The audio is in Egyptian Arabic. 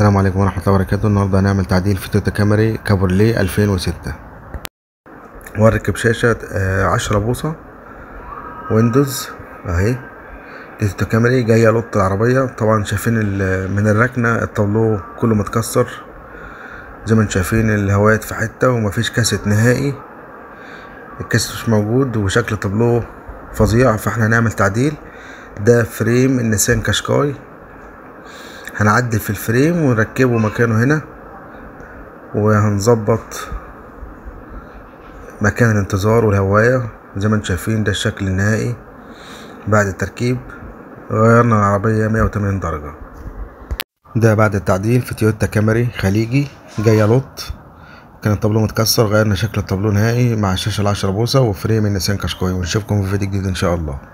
السلام عليكم ورحمة الله وبركاته النهاردة هنعمل تعديل في تويوتا كامري كابورليه 2006 وهنركب شاشة آه، عشرة بوصة ويندوز اهي دي تويوتا كامري جاية لوط العربية طبعا شايفين ال- من الركنة الطابلو كله متكسر زي ما انتم شايفين الهوايات في حتة ومفيش كاسيت نهائي الكاسيت مش موجود وشكل الطابلو فظيع فاحنا هنعمل تعديل ده فريم النيسان كاشكاي هنعدل في الفريم ونركبه مكانه هنا وهنظبط مكان الانتظار والهواية زي ما انتم شايفين ده الشكل النهائي بعد التركيب غيرنا العربية 180 درجة ده بعد التعديل في تويوتا كامري خليجي جاية لوط كان الطابلو متكسر غيرنا شكل الطابلو نهائي مع الشاشة العشرة بوصة وفريم النيسان كاشكاي ونشوفكم في فيديو جديد ان شاء الله